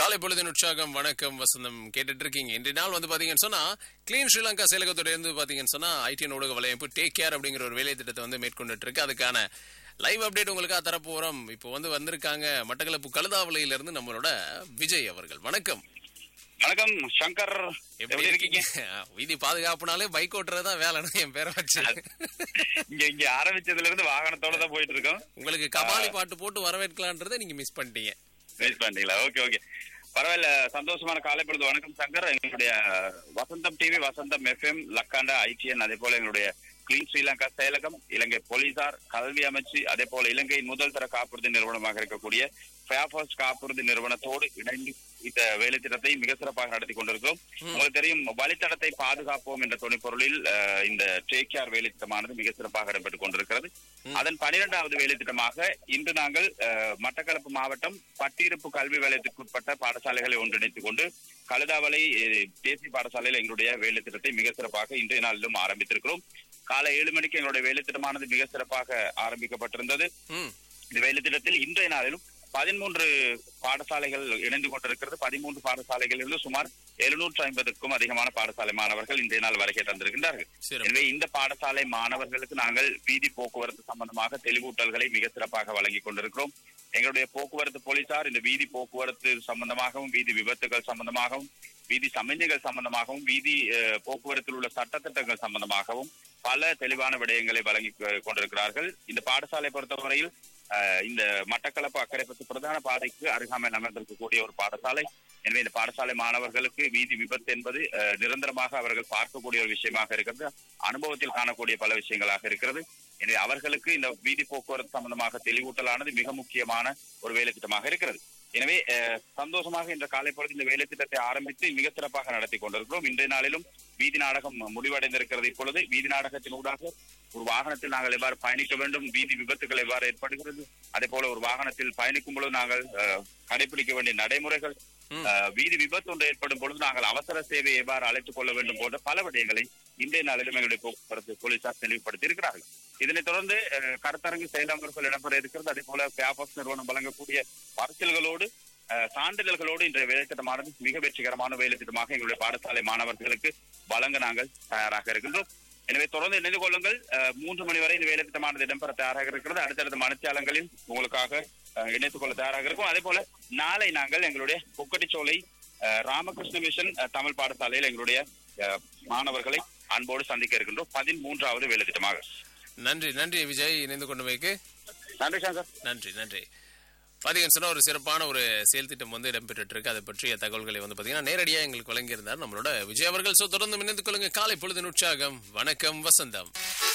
காலை பொழுதின் உற்சாகம் வணக்கம் வசந்தம் கேட்டுட்டு இருக்கீங்க இன்றைய நாள் வந்து பாத்தீங்கன்னு சொன்னா கிளீன் ஸ்ரீலங்கா செயலகத்துறை இருந்து பாத்தீங்கன்னு சொன்னா ஐடி ஊடக வலையமைப்பு டேக் கேர் அப்படிங்கிற ஒரு வேலை திட்டத்தை வந்து மேற்கொண்டுட்டு இருக்கு அதுக்கான லைவ் அப்டேட் உங்களுக்காக தரப்போறோம் இப்போ வந்து வந்திருக்காங்க மட்டக்களப்பு கழுதாவளையில இருந்து நம்மளோட விஜய் அவர்கள் வணக்கம் வணக்கம் சங்கர் எப்படி இருக்கீங்க வீதி பாதுகாப்புனாலே பைக் ஓட்டுறதுதான் வேலைன்னு என் பேரை வச்சு இங்க இங்க ஆரம்பிச்சதுல இருந்து வாகனத்தோட தான் போயிட்டு இருக்கோம் உங்களுக்கு கபாலி பாட்டு போட்டு வரவேற்கலான்றதை நீங்க மிஸ் பண்ணிட்டீங்க வெயிட் பண்ணிட்டீங்களா ஓகே ஓகே பரவாயில்ல சந்தோஷமான காலை பொழுது வணக்கம் சங்கர் எங்களுடைய Vasantham TV Vasantham FM Lakhanda ITN அதே போல எங்களுடைய கிளீன் ஸ்ரீலங்கா செயலகம் இலங்கை போலீசார் கல்வி அமைச்சு அதே போல இலங்கையின் முதல் தர காப்புறுதி நிறுவனமாக இருக்கக்கூடிய ஃபேஃபர்ஸ் காப்புறுதி நிறுவனத்தோடு இணைந்து இந்த வேலை திட்டத்தை மிக சிறப்பாக நடத்தி கொண்டிருக்கிறோம் உங்களுக்கு தெரியும் வழித்தடத்தை பாதுகாப்போம் என்ற துணைப்பொருளில் அஹ், இந்த டேக் கேர் வேலை திட்டமானது மிக சிறப்பாக இடம்பெற்றுக் கொண்டிருக்கிறது அதன் பனிரெண்டாவது வேலை திட்டமாக இன்று நாங்கள் அஹ், மட்டக்களப்பு மாவட்டம் பட்டிருப்பு கல்வி வலயத்திற்குட்பட்ட பாடசாலைகளை ஒன்றிணைத்துக் கொண்டு கழுதாவளை அஹ், தேசிய பாடசாலையில் எங்களுடைய வேலை திட்டத்தை மிக சிறப்பாக இன்றைய நாளிலும் ஆரம்பித்திருக்கிறோம் காலை ஏழு மணிக்கு எங்களுடைய வேலை திட்டமானது மிக சிறப்பாக ஆரம்பிக்கப்பட்டிருந்தது ம் இந்த வேலை திட்டத்தில் இன்றைய நாளிலும் பதிமூன்று பாடசாலைகள் இணைந்து கொண்டிருக்கிறது பதிமூன்று பாடசாலைகளிலிருந்து சுமார் எழுநூற்று ஐம்பதுக்கும் அதிகமான பாடசாலை மாணவர்கள் இன்றைய நாள் வருகை தந்திருக்கின்றார்கள் சிறப்பு. எனவே இந்த பாடசாலை மாணவர்களுக்கு நாங்கள் வீதி போக்குவரத்து சம்பந்தமாக தெளிவூட்டல்களை மிக சிறப்பாக வழங்கி கொண்டிருக்கிறோம் எங்களுடைய போக்குவரத்து போலீசார் இந்த வீதி போக்குவரத்து சம்பந்தமாகவும் வீதி விபத்துகள் சம்பந்தமாகவும் வீதி சமஞ்சைகள் சம்பந்தமாகவும் வீதி அஹ், போக்குவரத்தில் உள்ள சட்டத்திட்டங்கள் சம்பந்தமாகவும் பல தெளிவான விடயங்களை வழங்கி கொ- கொண்டிருக்கிறார்கள் இந்த பாடசாலை பொறுத்தவரையில் அஹ், இந்த மட்டக்களப்பு அக்கரைப்பத்து பிரதான பாதைக்கு அருகாமையில் அமர்ந்திருக்கக்கூடிய ஒரு பாடசாலை எனவே இந்த பாடசாலை மாணவர்களுக்கு வீதி விபத்து என்பது அஹ், நிரந்தரமாக அவர்கள் பார்க்கக்கூடிய ஒரு விஷயமாக இருக்கிறது அனுபவத்தில் காணக்கூடிய பல விஷயங்களாக இருக்கிறது எனவே அவர்களுக்கு இந்த வீதி போக்குவரத்து சம்பந்தமாக தெளிவூட்டலானது மிக முக்கியமான ஒரு வேலை திட்டமாக இருக்கிறது எனவே அஹ், சந்தோஷமாக இன்ற காலை பொழுது இந்த வேலை திட்டத்தை ஆரம்பித்து மிக சிறப்பாக நடத்தி கொண்டிருக்கிறோம் இன்றைய நாளிலும் வீதி நாடகம் முடிவடைந்திருக்கிறது இப்பொழுது வீதி நாடகத்தின் ஊடாக ஒரு வாகனத்தில் நாங்கள் எவ்வாறு பயணிக்க வேண்டும் வீதி விபத்துகள் எவ்வாறு ஏற்படுகிறது அதே போல ஒரு வாகனத்தில் பயணிக்கும் பொழுது நாங்கள் அஹ், கடைபிடிக்க வேண்டிய நடைமுறைகள் ம். அஹ், வீதி விபத்து ஒன்று ஏற்படும் பொழுது நாங்கள் அவசர சேவையை எவ்வாறு அழைத்துக் கொள்ள வேண்டும் போன்ற பல விடயங்களை இன்றைய நாளிலும் எங்களுடைய போக்குவரத்து போலீசார் தெளிவுபடுத்தி இருக்கிறார்கள் இதனைத் தொடர்ந்து அஹ், கருத்தரங்கு செயலமர்கள் இடம்பெற இருக்கிறது அதே போல பேபஸ் நிறுவனம் வழங்கக்கூடிய பரிசல்களோடு அஹ், சான்றிதழ்களோடு இன்றைய வேலைத்திட்டமானது மிக வெற்றிகரமான வேலைத்திட்டமாக எங்களுடைய பாடசாலை மாணவர்களுக்கு வழங்க நாங்கள் தயாராக இருக்கின்றோம் எனவே தொடர்ந்து இணைந்து கொள்ளுங்கள் அஹ், மூன்று மணி வரை இந்த வேலைத்திட்டமானது இடம்பெற தயாராக இருக்கிறது அடுத்தடுத்த மனத்தியாளங்களில் உங்களுக்காக அஹ், இணைத்துக் கொள்ள தயாராக இருக்கும் அதே போல நாளை நாங்கள் எங்களுடைய பொக்கட்டிச்சோலை அஹ், ராமகிருஷ்ண மிஷன் அஹ், தமிழ் பாடசாலையில் எங்களுடைய அஹ், மாணவர்களை அன்போடு சந்திக்க இருக்கின்றோம் பதிமூன்றாவது வேலைத்திட்டமாக நன்றி நன்றி விஜய் இணைந்து கொண்டு வைக்கு நன்றி சார் நன்றி நன்றி பாத்தீங்கன்னு சொன்னா ஒரு சிறப்பான ஒரு செயல் திட்டம் வந்து இடம்பெற்று இருக்கு அதை பற்றிய தகவல்களை வந்து பாத்தீங்கன்னா நேரடியா எங்களுக்கு வழங்கியிருந்தார் நம்மளோட விஜய் அவர்கள் சோ தொடர்ந்து இணைந்து கொள்ளுங்க காலை பொழுதின் உற்சாகம் வணக்கம் வசந்தம்